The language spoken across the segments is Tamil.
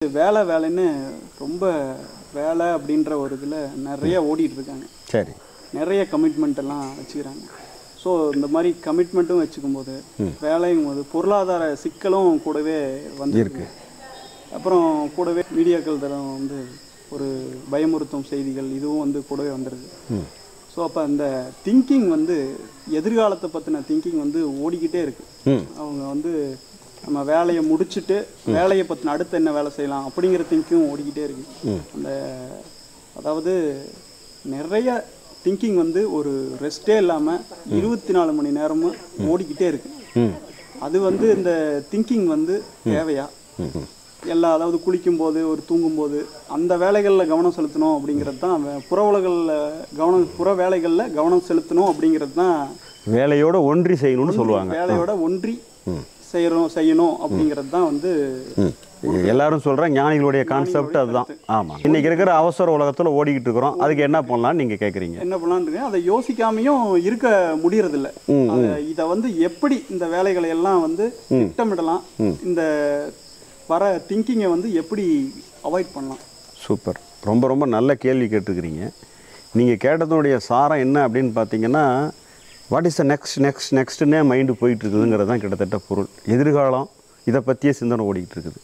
வேலை வேலைன்னு ரொம்ப வேலை அப்படின்ற ஒரு இதில் நிறைய ஓடிட்டு இருக்காங்க சரி நிறைய கமிட்மெண்ட் எல்லாம் வச்சுக்கிறாங்க ஸோ இந்த மாதிரி கமிட்மெண்ட்டும் வச்சுக்கும்போது வேலையும் போது பொருளாதார சிக்கலும் கூடவே வந்து இருக்கு. அப்புறம் கூடவே மீடியாக்கள் தரம் வந்து ஒரு பயமுறுத்தும் செய்திகள் இதுவும் வந்து கூடவே வந்துடுது ஸோ அப்போ அந்த திங்கிங் வந்து எதிர்காலத்தை பற்றின திங்கிங் வந்து ஓடிக்கிட்டே இருக்கு ம் அவங்க வந்து நம்ம வேலையை முடிச்சுட்டு வேலையை பற்றின அடுத்து என்ன வேலை செய்யலாம் அப்படிங்கிற திங்கிங் ஓடிக்கிட்டே இருக்கு அந்த அதாவது நிறைய திங்கிங் வந்து ஒரு ரெஸ்டே இல்லாமல் இருபத்தி நாலு மணி நேரமும் ஓடிக்கிட்டே இருக்கு ம் அது வந்து இந்த திங்கிங் வந்து தேவையா எல்லா அதாவது குளிக்கும்போது ஒரு தூங்கும்போது அந்த வேலைகளில் கவனம் செலுத்தணும் அப்படிங்கிறது தான் வே- புற உலகில் கவனம் புற வேலைகளில் கவனம் செலுத்தணும் அப்படிங்கிறது தான் வேலையோட ஒன்றி செய்யணும்னு சொல்லுவாங்க வேலையோட ஒன்றி செய்யறோம் செய்யணும் அப்படிங்கிறது தான் வந்து ம். எல்லாரும் சொல்ற ஞானிகளுடைய கான்செப்ட் அதுதான் ஆமா இன்னைக்கு இருக்கிற அவசர உலகத்துல ஓடிக்கிட்டு இருக்கிறோம் அதுக்கு என்ன பண்ணலாம்னு நீங்க கேக்குறீங்க என்ன பண்ணலான்னு அதை யோசிக்காமையும் இருக்க முடியறதில்ல அதை இதை வந்து எப்படி இந்த வேலைகளை எல்லாம் வந்து திட்டமிடலாம் இந்த வர திங்கிங்கை வந்து எப்படி அவாய்ட் பண்ணலாம் சூப்பர் ரொம்ப ரொம்ப நல்ல கேள்வி கேட்டுக்கிறீங்க நீங்கள் கேட்டதனுடைய சாரம் என்ன அப்படின்னு பார்த்தீங்கன்னா what is the next next நெக்ஸ்ட்னே மைண்டு போயிட்டு இருக்குதுங்கிறது தான் கிட்டத்தட்ட பொருள் எதிர்காலம் இதை பற்றியே சிந்தனை ஓடிக்கிட்டு இருக்குது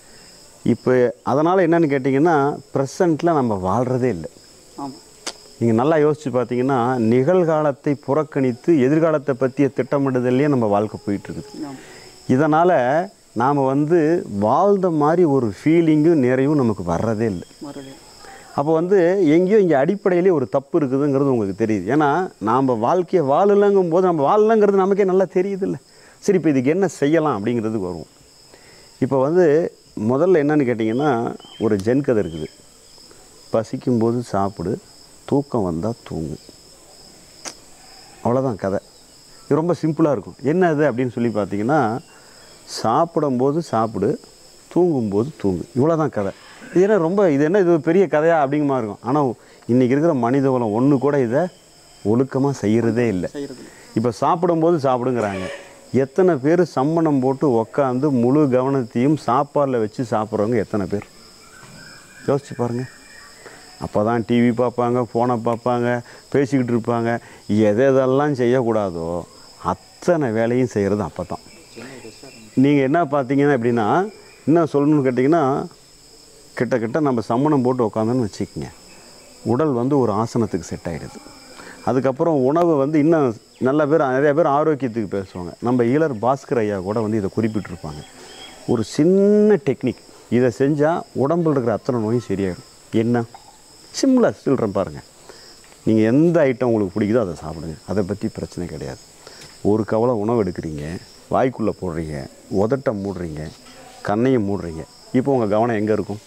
இப்போ அதனால் என்னன்னு கேட்டிங்கன்னா ப்ரெசண்ட்டில் நம்ம வாழ்கிறதே இல்லை ஆமாம் நீங்கள் நல்லா யோசித்து பார்த்தீங்கன்னா நிகழ்காலத்தை புறக்கணித்து எதிர்காலத்தை பற்றிய திட்டமிடுதல்லையே நம்ம வாழ்க்கை போயிட்டுருக்குது ஆமாம் இதனால் நாம் வந்து வாழ்ந்த மாதிரி ஒரு ஃபீலிங்கும் நிறைவும் நமக்கு வர்றதே இல்லை மறுபடியும் அப்போ வந்து எங்கேயோ இங்கே அடிப்படையிலே ஒரு தப்பு இருக்குதுங்கிறது உங்களுக்கு தெரியுது ஏன்னா நாம் வாழ்க்கையை வாழலைங்கும் போது நம்ம வாழலைங்கிறது நமக்கே நல்லா தெரியுது இல்லை சரி இப்போ இதுக்கு என்ன செய்யலாம் அப்படிங்கிறதுக்கு வருவோம் இப்போ வந்து முதல்ல என்னன்னு கேட்டிங்கன்னா ஒரு ஜென் கதை இருக்குது பசிக்கும்போது சாப்பிடு தூக்கம் வந்தால் தூங்கு அவ்வளோதான் கதை இது ரொம்ப சிம்பிளாக இருக்கும் என்ன அது அப்படின்னு சொல்லி பார்த்தீங்கன்னா சாப்பிடும்போது சாப்பிடு தூங்கும்போது தூங்கு இவ்வளோ தான் கதை இது என்ன ரொம்ப இது என்ன இது ஒரு பெரிய கதையா அப்படிங்கிற மாதிரி இருக்கும் ஆனால் இன்றைக்கி இருக்கிற மனித குலம் ஒன்று கூட இதை ஒழுக்கமாக செய்கிறதே இல்லை செய்கிறது இப்போ சாப்பிடும்போது சாப்பிடுங்கிறாங்க எத்தனை பேர் சம்மணம் போட்டு உக்காந்து முழு கவனத்தையும் சாப்பாடில் வச்சு சாப்பிட்றவங்க எத்தனை பேர் யோசிச்சு பாருங்கள் அப்போ தான் டிவி பார்ப்பாங்க ஃபோனை பார்ப்பாங்க பேசிக்கிட்டு இருப்பாங்க எது எதெல்லாம் செய்யக்கூடாதோ அத்தனை வேலையும் செய்கிறது அப்போ தான் நீங்கள் என்ன பார்த்தீங்கன்னா எப்படின்னா என்ன சொல்லணும்னு கேட்டிங்கன்னா கிட்ட கிட்ட நம்ம சம்மணம் போட்டு உட்காந்தோன்னு வச்சுக்கோங்க உடல் வந்து ஒரு ஆசனத்துக்கு செட் ஆகிடுது அதுக்கப்புறம் உணவு வந்து இன்னும் நல்ல பேர் நிறைய பேர் ஆரோக்கியத்துக்கு பேசுவாங்க நம்ம ஈழர் பாஸ்கர் ஐயா கூட வந்து இதை குறிப்பிட்டிருப்பாங்க ஒரு சின்ன டெக்னிக் இதை செஞ்சால் உடம்புல இருக்கிற அத்தனை நோயும் சரியாயிடும் என்ன சிம்லாக சொல்கிறேன் பாருங்கள் நீங்கள் எந்த ஐட்டம் உங்களுக்கு பிடிக்குதோ அதை சாப்பிடுங்க அதை பற்றி பிரச்சனை கிடையாது ஒரு கவலை உணவு எடுக்கிறீங்க வாய்க்குள்ளே போடுறீங்க உதட்டை மூடுறீங்க கண்ணையை மூடுறீங்க இப்போ உங்கள் கவனம் எங்கே இருக்கும்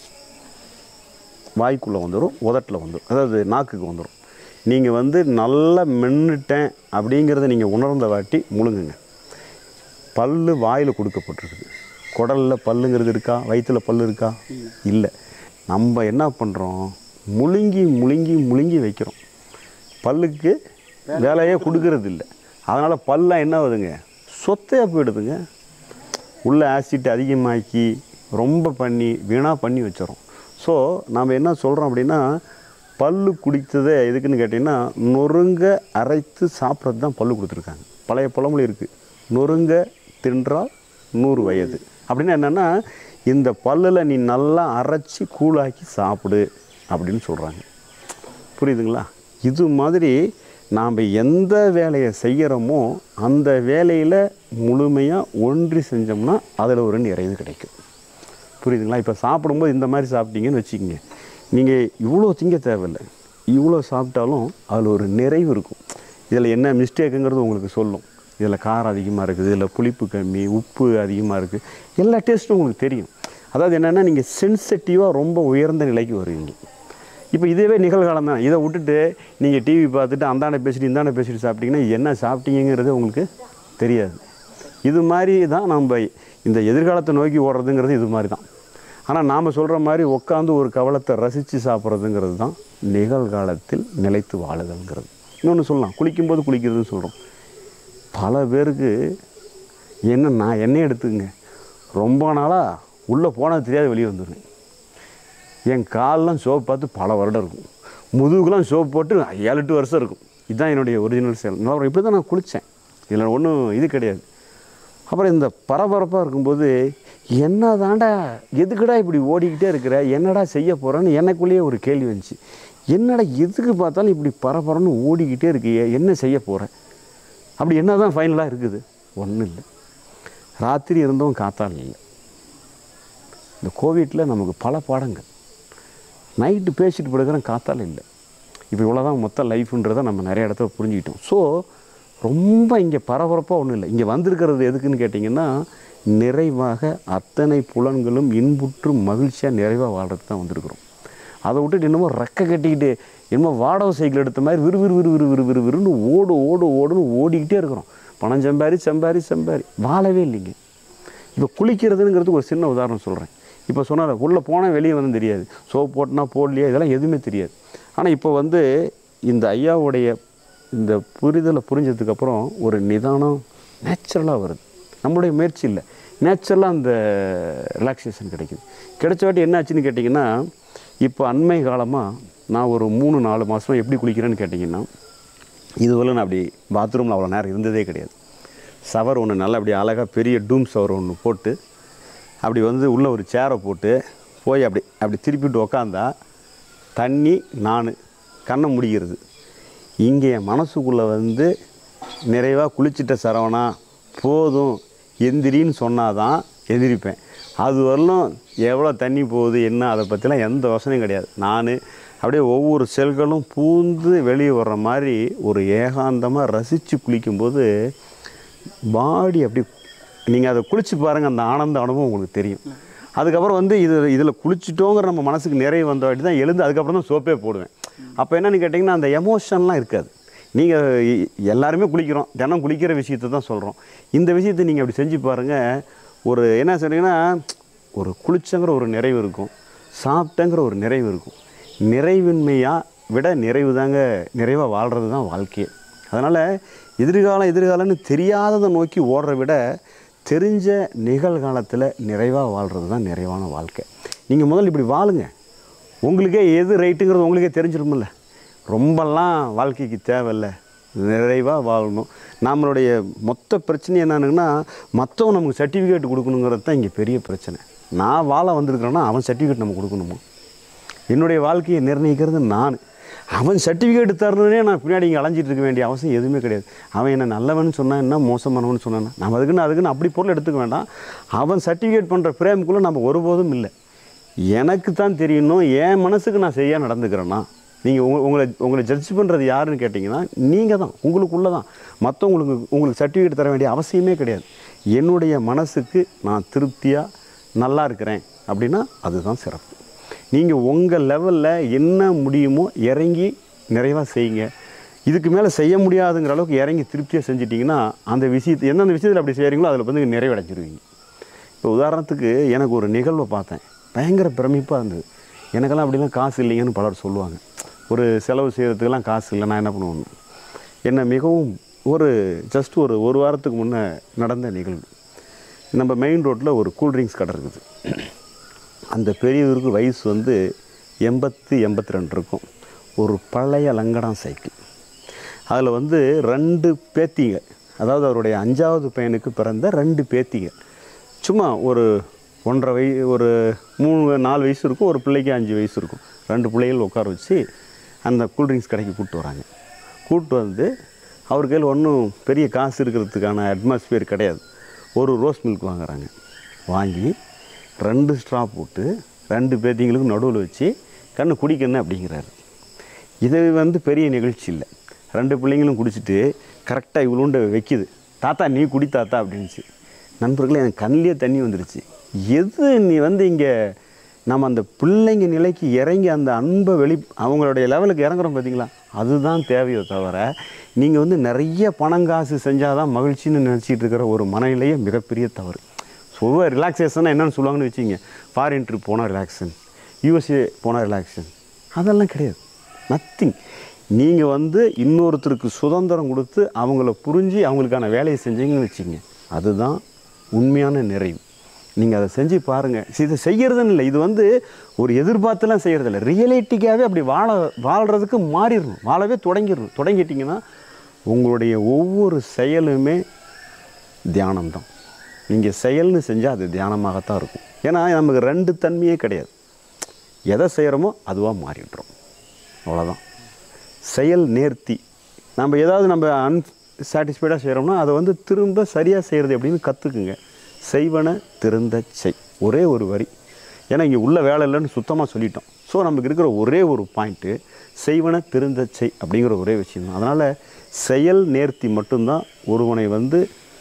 வாய்க்குள்ளே வந்துடும் உதட்டில் வந்துடும் அதாவது நாக்குக்கு வந்துடும் நீங்கள் வந்து நல்லா மென்னுட்டேன் அப்படிங்கிறத நீங்கள் உணர்ந்த வாட்டி முழுங்குங்க பல்லு வாயில் கொடுக்கப்பட்டிருக்குது குடலில் பல்லுங்கிறது இருக்கா வயிற்றுல பல்லு இருக்கா இல்லை நம்ம என்ன பண்ணுறோம் முழுங்கி முழுங்கி முழுங்கி வைக்கிறோம் பல்லுக்கு வேலையே கொடுக்கறது இல்லை அதனால் பல்லாம் என்ன ஆகுதுங்க சொத்தையாக போயிடுதுங்க உள்ள ஆசிட் அதிகமாக்கி ரொம்ப பண்ணி வீணாக பண்ணி வச்சிடறோம் ஸோ நாம் என்ன சொல்கிறோம் அப்படின்னா பல்லு குடித்ததை எதுக்குன்னு கேட்டிங்கன்னா நொறுங்க அரைத்து சாப்பிட்றது தான் பல்லு கொடுத்துருக்காங்க பழைய பழமொழி இருக்குது நொறுங்க தின்றால் நூறு வயது அப்படின்னா என்னென்னா இந்த பல்லில் நீ நல்லா அரைச்சி கூழாக்கி சாப்பிடு அப்படின்னு சொல்கிறாங்க புரியுதுங்களா இது மாதிரி நாம் எந்த வேலையை செய்கிறோமோ அந்த வேலையில் முழுமையாக ஒன்றி செஞ்சோம்னா அதில் ஒரு நிறைவு கிடைக்கும் புரியுதுங்களா இப்போ சாப்பிடும்போது இந்த மாதிரி சாப்பிட்டீங்கன்னு வச்சுக்கோங்க நீங்கள் இவ்வளோ திங்க தேவையில்லை இவ்வளோ சாப்பிட்டாலும் அதில் ஒரு நிறைவு இருக்கும் இதில் என்ன மிஸ்டேக்குங்கிறது உங்களுக்கு சொல்லும் இதில் காரம் அதிகமாக இருக்குது இதில் புளிப்பு கம்மி உப்பு அதிகமாக இருக்குது எல்லா டேஸ்ட்டும் உங்களுக்கு தெரியும் அதாவது என்னென்னா நீங்கள் சென்சிட்டிவாக ரொம்ப உயர்ந்த நிலைக்கு வருவீங்க இப்போ இதுவே நிகழ்காலம் தான் இதை விட்டுட்டு நீங்கள் டிவி பார்த்துட்டு அந்தாண்ட பேசிட்டு இந்தாண்ட பேசிட்டு சாப்பிட்டீங்கன்னா என்ன சாப்பிட்டீங்கிறது உங்களுக்கு தெரியாது இது மாதிரி தான் நம்ம இந்த எதிர்காலத்தை நோக்கி ஓடுறதுங்கிறது இது மாதிரி தான் ஆனால் நாம் சொல்கிற மாதிரி உட்காந்து ஒரு கவலத்தை ரசித்து சாப்பிட்றதுங்கிறது தான் நிகழ்காலத்தில் நிலைத்து வாழுதல்ங்கிறது இன்னொன்று சொல்லலாம் குளிக்கும்போது குளிக்கிறதுன்னு சொல்கிறோம் பல பேருக்கு என்ன நான் என்னையே எடுத்துக்கங்க ரொம்ப நாளாக உள்ளே போனால் தெரியாது வெளியே வந்துடுவேன் என் கால்லாம் சோப்பு பார்த்து பல வருடம் இருக்கும் முதுகுலாம் சோப்பு போட்டு ஏழு எட்டு வருஷம் இருக்கும் இதுதான் என்னுடைய ஒரிஜினல் சேல் அப்புறம் இப்படி தான் நான் குளித்தேன் இதில் ஒன்றும் இது கிடையாது அப்புறம் இந்த பரபரப்பாக இருக்கும்போது என்ன தாண்டா எதுக்குடா இப்படி ஓடிக்கிட்டே இருக்கிற என்னடா செய்ய போகிறேன்னு எனக்குள்ளேயே ஒரு கேள்வி வந்துச்சு என்னடா எதுக்கு பார்த்தாலும் இப்படி பரபரன்னு ஓடிக்கிட்டே இருக்கியே என்ன செய்ய போகிற அப்படி என்ன தான் ஃபைனலாக இருக்குது ஒன்றும் இல்லை ராத்திரி இருந்தோம் காத்தால் இல்லை இந்த கோவிட்டில் நமக்கு பல பாடங்கள் நைட்டு பேசிட்டு படுக்கிறேன் காத்தால் இல்லை இப்போ இவ்வளோதான் மொத்த லைஃப்ன்றதை நம்ம நிறைய இடத்துல புரிஞ்சுக்கிட்டோம் ஸோ ரொம்ப இங்கே பரபரப்பாக ஒன்றும் இல்லை இங்கே வந்திருக்கிறது எதுக்குன்னு கேட்டிங்கன்னா நிறைவாக அத்தனை புலன்களும் இன்புற்று மகிழ்ச்சியாக நிறைவாக வாழ்றதுக்கு தான் வந்திருக்கிறோம் அதை விட்டுட்டு என்னமோ ரெக்கை கட்டிக்கிட்டு என்னமோ வாடகை சைக்கிள் எடுத்த மாதிரி விறு விறு விறு விறு விறு விறு விறுன்னு ஓடு ஓடு ஓடுன்னு ஓடிக்கிட்டே இருக்கிறோம் பணம் சம்பாரி சம்பாரி சம்பாரி வாழவே இல்லைங்க இப்போ குளிக்கிறதுங்கிறதுக்கு ஒரு சின்ன உதாரணம் சொல்கிறேன் இப்போ சொன்னார் உள்ளே போனால் வெளியே வந்து தெரியாது சோப் போட்டனா போடலையா இதெல்லாம் எதுவுமே தெரியாது ஆனால் இப்போ வந்து இந்த ஐயாவுடைய இந்த புரிதலை புரிஞ்சதுக்கப்புறம் ஒரு நிதானம் நேச்சுரலாக வருது நம்மளுடைய முயற்சி இல்லை நேச்சுரலாக அந்த ரிலாக்ஸேஷன் கிடைக்குது கிடைச்ச வாட்டி என்ன ஆச்சுன்னு கேட்டிங்கன்னா இப்போ அண்மை காலமாக நான் ஒரு மூணு நாலு மாதமாக எப்படி குளிக்கிறேன்னு கேட்டிங்கன்னா இதுவரை நான் அப்படி பாத்ரூமில் அவ்வளோ நேரம் இருந்ததே கிடையாது சவர் ஒன்று நல்லா அப்படி அழகாக பெரிய டூம் சவர் ஒன்று போட்டு அப்படி வந்து உள்ளே ஒரு சேரை போட்டு போய் அப்படி அப்படி திருப்பிட்டு உக்காந்தா தண்ணி நான் கண்ணை முடிக்கிறது இங்கே என் மனசுக்குள்ளே வந்து நிறைவாக குளிச்சிட்ட சரவணா போதும் எந்திரின்னு சொன்னாதான் எந்திரிப்பேன் அது வரலும் எவ்வளோ தண்ணி போகுது என்ன அதை பற்றிலாம் எந்த யோசனையும் கிடையாது நான் அப்படியே ஒவ்வொரு செல்களும் பூந்து வெளியே வர்ற மாதிரி ஒரு ஏகாந்தமாக ரசித்து குளிக்கும்போது பாடி அப்படி நீங்கள் அதை குளிச்சு பாருங்கள் அந்த ஆனந்த அனுபவம் உங்களுக்கு தெரியும் அதுக்கப்புறம் வந்து இது இதில் குளிச்சிட்டோங்கிற நம்ம மனசுக்கு நிறைய வந்த வாட்டி தான் எழுந்து அதுக்கப்புறம் தான் சோப்பே போடுவேன் அப்போ என்னன்னு கேட்டிங்கன்னா அந்த எமோஷன்லாம் இருக்காது நீங்கள் எல்லாருமே குளிக்கிறோம் தினம் குளிக்கிற விஷயத்தை தான் சொல்கிறோம் இந்த விஷயத்தை நீங்கள் அப்படி செஞ்சு பாருங்கள் ஒரு என்ன சொன்னீங்கன்னா ஒரு குளிச்சங்கிற ஒரு நிறைவு இருக்கும் சாப்பிட்டங்கிற ஒரு நிறைவு இருக்கும் நிறைவின்மையாக விட நிறைவு தாங்க நிறைவாக வாழ்கிறது தான் வாழ்க்கையே அதனால் எதிர்காலம் எதிர்காலம்னு தெரியாததை நோக்கி ஓடுற விட தெரிஞ்ச நிகழ்காலத்தில் நிறைவாக வாழ்கிறது தான் நிறைவான வாழ்க்கை நீங்கள் முதல்ல இப்படி வாழுங்க உங்களுக்கே எது ரைட்டுங்கிறது உங்களுக்கே தெரிஞ்சிருமில்ல ரொம்பலாம் வாழ்க்கைக்கு தேவையில்ல நிறைவாக வாழணும் நம்மளுடைய மொத்த பிரச்சனை என்னன்னுங்கன்னா மற்றவன் நமக்கு சர்டிஃபிகேட் கொடுக்கணுங்கிறது தான் இங்கே பெரிய பிரச்சனை நான் வாழ வந்திருக்கிறேன்னா அவன் சர்டிஃபிகேட் நம்ம கொடுக்கணுமா என்னுடைய வாழ்க்கையை நிர்ணயிக்கிறது நான் அவன் சர்டிஃபிகேட் தரணுன்னே நான் பின்னாடி இங்கே அலைஞ்சிட்டு இருக்க வேண்டிய அவசியம் எதுவுமே கிடையாது அவன் என்ன நல்லவன் சொன்னான் என்ன மோசமானவன் சொன்னான் நம்ம அதுக்குன்னு அதுக்குன்னு அப்படி பொருள் எடுத்துக்க வேண்டாம் அவன் சர்டிஃபிகேட் பண்ணுற ஃப்ரேமுக்குள்ளே நம்ம ஒருபோதும் இல்லை எனக்கு தான் தெரியணும் என் மனசுக்கு நான் சரியாக நடந்துக்கிறேன்னா நீங்கள் உங்க உங்களை உங்களை ஜட்ஜ் பண்ணுறது யாருன்னு கேட்டிங்கன்னா நீங்கள் தான் உங்களுக்குள்ளே தான் மற்றவங்களுக்கு உங்களுக்கு சர்டிஃபிகேட் தர வேண்டிய அவசியமே கிடையாது என்னுடைய மனசுக்கு நான் திருப்தியாக நல்லா இருக்கிறேன் அப்படின்னா அதுதான் சிறப்பு நீங்கள் உங்கள் லெவலில் என்ன முடியுமோ இறங்கி நிறைவாக செய்யுங்க இதுக்கு மேலே செய்ய முடியாதுங்கிற அளவுக்கு இறங்கி திருப்தியாக செஞ்சிட்டிங்கன்னா அந்த விஷயத்தை எந்தெந்த விஷயத்தில் அப்படி செய்கிறீங்களோ அதில் வந்து நிறைவடைஞ்சிருவீங்க இப்போ உதாரணத்துக்கு எனக்கு ஒரு நிகழ்வை பார்த்தேன் பயங்கர பிரமிப்பாக இருந்தது எனக்கெல்லாம் அப்படிலாம் காசு இல்லைங்கன்னு பலர் சொல்லுவாங்க ஒரு செலவு செய்கிறதுக்கெல்லாம் காசு இல்லை நான் என்ன பண்ணுவேன் என்ன மிகவும் ஒரு ஜஸ்ட் ஒரு ஒரு வாரத்துக்கு முன்னே நடந்த நிகழ்வு நம்ம மெயின் ரோட்டில் ஒரு கூல்ட்ரிங்க்ஸ் கடை இருக்குது அந்த பெரியவருக்கு வயசு வந்து எண்பத்து எண்பத்தி ரெண்டு இருக்கும் ஒரு பழைய லங்கடம் சைக்கிள் அதில் வந்து ரெண்டு பேத்திங்க அதாவது அவருடைய அஞ்சாவது பையனுக்கு பிறந்த ரெண்டு பேத்திங்க சும்மா ஒரு ஒன்றரை வய ஒரு மூணு நாலு வயசு இருக்கும் ஒரு பிள்ளைக்கு அஞ்சு வயசு இருக்கும் ரெண்டு பிள்ளைகள் உட்கார வச்சு அந்த கூல்ட்ரிங்க்ஸ் கடைக்கு கூப்பிட்டு வராங்க கூப்பிட்டு வந்து அவர் கையில் ஒன்றும் பெரிய காசு இருக்கிறதுக்கான அட்மாஸ்பியர் கிடையாது ஒரு ரோஸ் மில்க் வாங்குறாங்க வாங்கி ரெண்டு ஸ்ட்ரா போட்டு ரெண்டு பேத்திங்களுக்கு நடுவில் வச்சு கண்ணு குடிக்கணும் அப்படிங்கிறாரு இது வந்து பெரிய நிகழ்ச்சி இல்லை ரெண்டு பிள்ளைங்களும் குடிச்சிட்டு கரெக்டாக இவ்வளோண்டு வைக்கிது தாத்தா நீ குடி தாத்தா அப்படின்ச்சு நண்பர்களே எனக்கு கண்ணிலே தண்ணி வந்துருச்சு எது நீ வந்து இங்கே நம்ம அந்த பிள்ளைங்க நிலைக்கு இறங்கி அந்த அன்பை வெளி அவங்களுடைய லெவலுக்கு இறங்குறோம் பார்த்தீங்களா அதுதான் தேவையோ தவிர நீங்கள் வந்து நிறைய பணம் காசு செஞ்சால் தான் மகிழ்ச்சின்னு நினச்சிட்டு இருக்கிற ஒரு மனநிலையே மிகப்பெரிய தவறு பொதுவாக ரிலாக்ஸேஷனாக என்னென்னு சொல்லுவாங்கன்னு வச்சிங்க ஃபாரின் ட்ரிப் போனால் ரிலாக்ஸன் யூஎஸ்ஏ போனால் ரிலாக்ஸன் அதெல்லாம் கிடையாது நத்திங் நீங்கள் வந்து இன்னொருத்தருக்கு சுதந்திரம் கொடுத்து அவங்கள புரிஞ்சு அவங்களுக்கான வேலையை செஞ்சீங்கன்னு வச்சிங்க அதுதான் உண்மையான நிறைவு நீங்கள் அதை செஞ்சு பாருங்கள் இது செய்யறதுன்னு இல்லை இது வந்து ஒரு எதிர்பார்த்துலாம் செய்கிறது இல்லை ரியலிட்டிக்காகவே அப்படி வாழ வாழ்கிறதுக்கு மாறிடணும் வாழவே தொடங்கிடணும் தொடங்கிட்டிங்கன்னா உங்களுடைய ஒவ்வொரு செயலுமே தியானம்தான் நீங்கள் செயல்னு செஞ்சால் அது தியானமாகத்தான் இருக்கும் ஏன்னா நமக்கு ரெண்டு தன்மையே கிடையாது எதை செய்கிறோமோ அதுவாக மாறிடுறோம் அவ்வளோதான் செயல் நேர்த்தி நம்ம ஏதாவது நம்ம அன்சாட்டிஸ்ஃபைடாக செய்கிறோம்னா அதை வந்து திரும்ப சரியாக செய்கிறது அப்படின்னு கற்றுக்குங்க செய்வன திருந்த செய் ஒரே ஒரு வரி ஏன்னா இங்கே உள்ள வேலை இல்லைன்னு சுத்தமாக சொல்லிட்டோம் ஸோ நமக்கு இருக்கிற ஒரே ஒரு பாயிண்ட்டு செய்வன திருந்த செய் அப்படிங்கிற ஒரே விஷயம் தான் அதனால் செயல் நேர்த்தி மட்டும்தான் ஒருவனை வந்து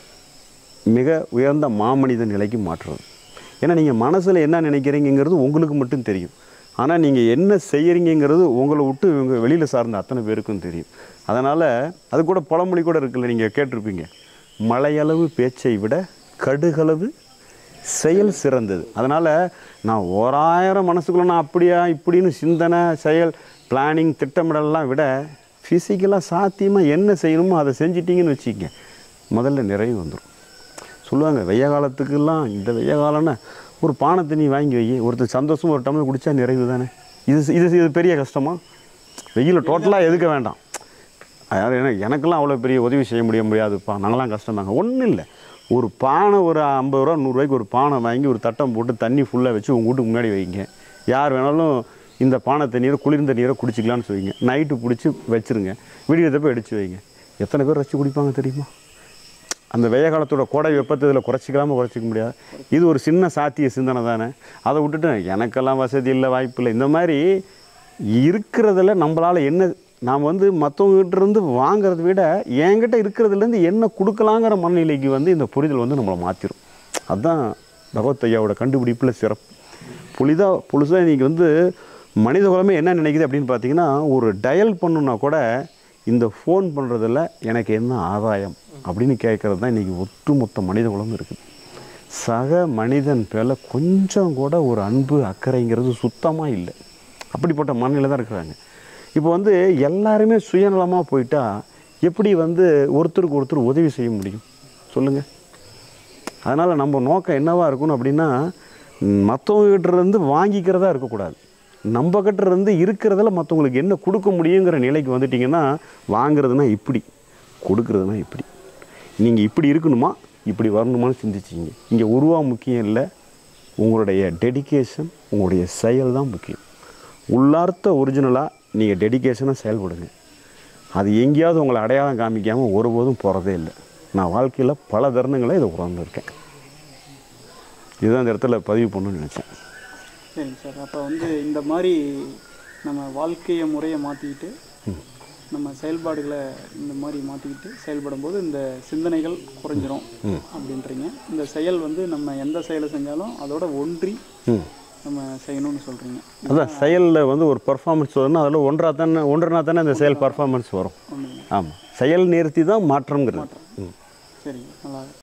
மிக உயர்ந்த மாமனித நிலைக்கு மாற்றுறது ஏன்னா நீங்கள் மனசில் என்ன நினைக்கிறீங்கிறது உங்களுக்கு மட்டும் தெரியும் ஆனால் நீங்கள் என்ன செய்கிறீங்கிறது உங்களை விட்டு இவங்க வெளியில் சார்ந்த அத்தனை பேருக்கும் தெரியும் அதனால் அது கூட பழமொழி கூட இருக்குல்ல நீங்கள் கேட்டிருப்பீங்க மலையளவு பேச்சை விட கடுகளவு செயல் சிறந்தது அதனால் நான் ஓராயிரம் மனசுக்குள்ள நான் அப்படியா இப்படின்னு சிந்தனை செயல் பிளானிங் திட்டமிடலாம் விட ஃபிசிக்கலாக சாத்தியமாக என்ன செய்யணுமோ அதை செஞ்சிட்டிங்கன்னு வச்சுக்கங்க முதல்ல நிறைவு வந்துடும் சொல்லுவாங்க வெய்ய காலத்துக்கெல்லாம் இந்த வெய்ய காலம்னா ஒரு பானை தண்ணி வாங்கி வை ஒருத்தர் சந்தோஷமா ஒரு டம்ளர் குடித்தா நிறைவு தானே இது இது இது பெரிய கஷ்டமா வெயிலில் டோட்டலாக எதுக்க வேண்டாம் அதாவது எனக்கு எனக்கெல்லாம் அவ்வளோ பெரிய உதவி செய்ய முடிய முடியாதுப்பா நாங்களாம் கஷ்டமாங்க ஒன்றும் இல்லை ஒரு பானை ஒரு ஐம்பது ரூபா நூறுரூவாய்க்கு ஒரு பானை வாங்கி ஒரு தட்டம் போட்டு தண்ணி ஃபுல்லாக வச்சு உங்கள் வீட்டுக்கு முன்னாடி வைங்க யார் வேணாலும் இந்த பானை தண்ணீரை குளிர்ந்த நீரை குடிச்சிக்கலாம்னு சொல்லிங்க நைட்டு பிடிச்சி வச்சுருங்க விடியதப்போ எடுத்து வைங்க எத்தனை பேர் வச்சு குடிப்பாங்க தெரியுமா அந்த வெய்ய காலத்தோட கோடை வெப்பத்தை இதில் குறைச்சிக்கலாம குறைச்சிக்க முடியாது இது ஒரு சின்ன சாத்திய சிந்தனை தானே அதை விட்டுட்டு எனக்கெல்லாம் வசதி இல்லை வாய்ப்பு இல்லை இந்த மாதிரி இருக்கிறதுல நம்மளால் என்ன நாம் வந்து மற்றவங்ககிட்ட இருந்து வாங்குறத விட என்கிட்ட இருக்கிறதுலேருந்து என்ன கொடுக்கலாங்கிற மனநிலைக்கு வந்து இந்த புரிதல் வந்து நம்மளை மாற்றிடும் அதுதான் பகவத் ஐயாவோட கண்டுபிடிப்பில் சிறப்பு புலிதாக புதுசாக இன்றைக்கி வந்து மனித குலமே என்ன நினைக்குது அப்படின்னு பார்த்தீங்கன்னா ஒரு டயல் பண்ணுன்னா கூட இந்த ஃபோன் பண்ணுறதுல எனக்கு என்ன ஆதாயம் அப்படின்னு கேட்குறது தான் இன்றைக்கி ஒட்டுமொத்த மனித குலம் இருக்குது சக மனிதன் பேரில் கொஞ்சம் கூட ஒரு அன்பு அக்கறைங்கிறது சுத்தமாக இல்லை அப்படிப்பட்ட மனநிலை தான் இருக்கிறாங்க இப்போ வந்து எல்லாருமே சுயநலமாக போயிட்டா எப்படி வந்து ஒருத்தருக்கு ஒருத்தர் உதவி செய்ய முடியும் சொல்லுங்கள் அதனால் நம்ம நோக்கம் என்னவா இருக்கணும் அப்படின்னா மற்றவங்ககிட்ட இருந்து வாங்கிக்கிறதா இருக்கக்கூடாது நம்ம கிட்ட இருந்து இருக்கிறதுல மற்றவங்களுக்கு என்ன கொடுக்க முடியுங்கிற நிலைக்கு வந்துட்டிங்கன்னா வாங்குறதுனா இப்படி கொடுக்குறதுனா இப்படி நீங்கள் இப்படி இருக்கணுமா இப்படி வரணுமான்னு சிந்திச்சிங்க இங்கே உருவா முக்கியம் இல்லை உங்களுடைய டெடிகேஷன் உங்களுடைய செயல் தான் முக்கியம் உள்ளார்த்த ஒரிஜினலாக நீங்கள் டெடிகேஷனாக செயல்படுங்க அது எங்கேயாவது உங்களை அடையாளம் காமிக்காமல் ஒருபோதும் போகிறதே இல்லை நான் வாழ்க்கையில் பல தருணங்களை இதை உணர்ந்திருக்கேன் இதுதான் இந்த இடத்துல பதிவு பண்ணணும்னு நினச்சேன் சரிங்க சார் அப்போ வந்து இந்த மாதிரி நம்ம வாழ்க்கைய முறையை மாற்றிக்கிட்டு நம்ம செயல்பாடுகளை இந்த மாதிரி மாற்றிக்கிட்டு செயல்படும்போது இந்த சிந்தனைகள் குறைஞ்சிரும் அப்படின்றீங்க இந்த செயல் வந்து நம்ம எந்த செயலை செஞ்சாலும் அதோட ஒன்றி ம் நம்ம செய்யணும்னு சொல்கிறீங்க அதான் செயலில் வந்து ஒரு பர்ஃபார்மன்ஸ் வரணும் அதில் ஒன்றா தானே ஒன்றனா தானே அந்த செயல் பர்ஃபார்மன்ஸ் வரும் ஒன்றுங்க ஆமாம் செயல் நிறுத்தி தான் மாற்றம்ங்கிறது ம் சரிங்க நல்லா